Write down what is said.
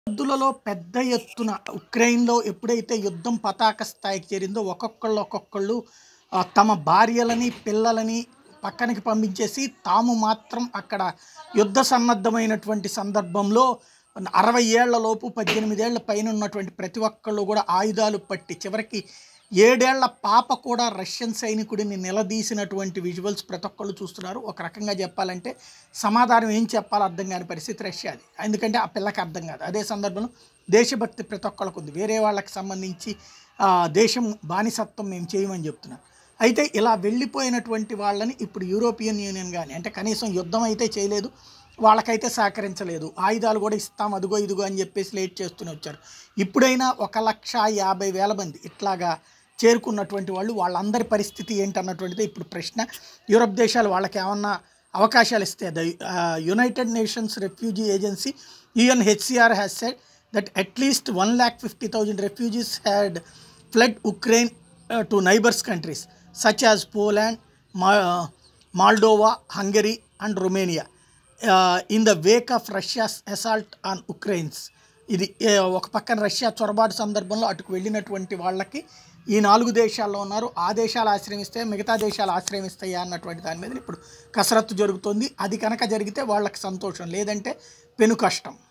సరిహద్దులలో పెద్ద ఎత్తున ఉక్రెయిన్లో ఎప్పుడైతే యుద్ధం పతాక స్థాయికి చేరిందో ఒక్కొక్కళ్ళు ఒక్కొక్కళ్ళు ఆ, తమ భార్యలని పిల్లలని పక్కనకి పంపించేసి తాము మాత్రం అక్కడ యుద్ధ సన్నద్ధమైనటువంటి సందర్భంలో అరవై ఏళ్ల లోపు పద్దెనిమిదేళ్ల పైన ఉన్నటువంటి ప్రతి ఒక్కళ్ళు కూడా ఆయుధాలు పట్టి చివరికి ఏడేళ్ల పాప కూడా రష్యన్ సైనికుడిని నిలదీసినటువంటి విజువల్స్ ప్రతి ఒక్కళ్ళు చూస్తున్నారు ఒక రకంగా చెప్పాలంటే సమాధానం ఏం చెప్పాలో అర్థం కాని పరిస్థితి రష్యాది ఎందుకంటే ఆ పిల్లకి అర్థం కాదు అదే సందర్భంలో దేశభక్తి ప్రతి ఒక్కళ్ళకు ఉంది వేరే వాళ్ళకి సంబంధించి ఆ, దేశం బానిసత్వం మేము చేయమని చెప్తున్నాం అయితే ఇలా వెళ్ళిపోయినటువంటి వాళ్ళని ఇప్పుడు యూరోపియన్ యూనియన్ కానీ అంటే కనీసం యుద్ధం అయితే చేయలేదు వాళ్ళకైతే సహకరించలేదు ఆయుధాలు కూడా ఇస్తాం అదిగో ఇదిగో అని చెప్పేసి లేట్ చేస్తూనే వచ్చారు ఇప్పుడైనా ఒక లక్ష యాభై వేల మంది ఇట్లాగా చేరుకున్నటువంటి వాళ్ళు వాళ్ళందరి పరిస్థితి ఏంటన్నటువంటిది ఇప్పుడు ప్రశ్న యూరప్ దేశాలు వాళ్ళకి ఏమన్నా అవకాశాలు ఇస్తే the United Nations refugee agency UNHCR has said that at least one lakh fifty thousand refugees had fled Ukraine to neighbours countries such as Poland మా Moldova Hungary and Romania in the wake of Russia's assault on Ukraine's ఇది ఏ, ఒక పక్కన Russia చొరబాటు సందర్భంలో అటుకు వెళ్ళినటువంటి వాళ్ళకి ఈ నాలుగు దేశాల్లో ఉన్నారు ఆ దేశాలు ఆశ్రయిస్తే మిగతా దేశాలు ఆశ్రయిస్తాయా అన్నటువంటి దాని మీద ఇప్పుడు కసరత్తు జరుగుతుంది అది కనుక జరిగితే వాళ్ళకి సంతోషం లేదంటే పెను కష్టం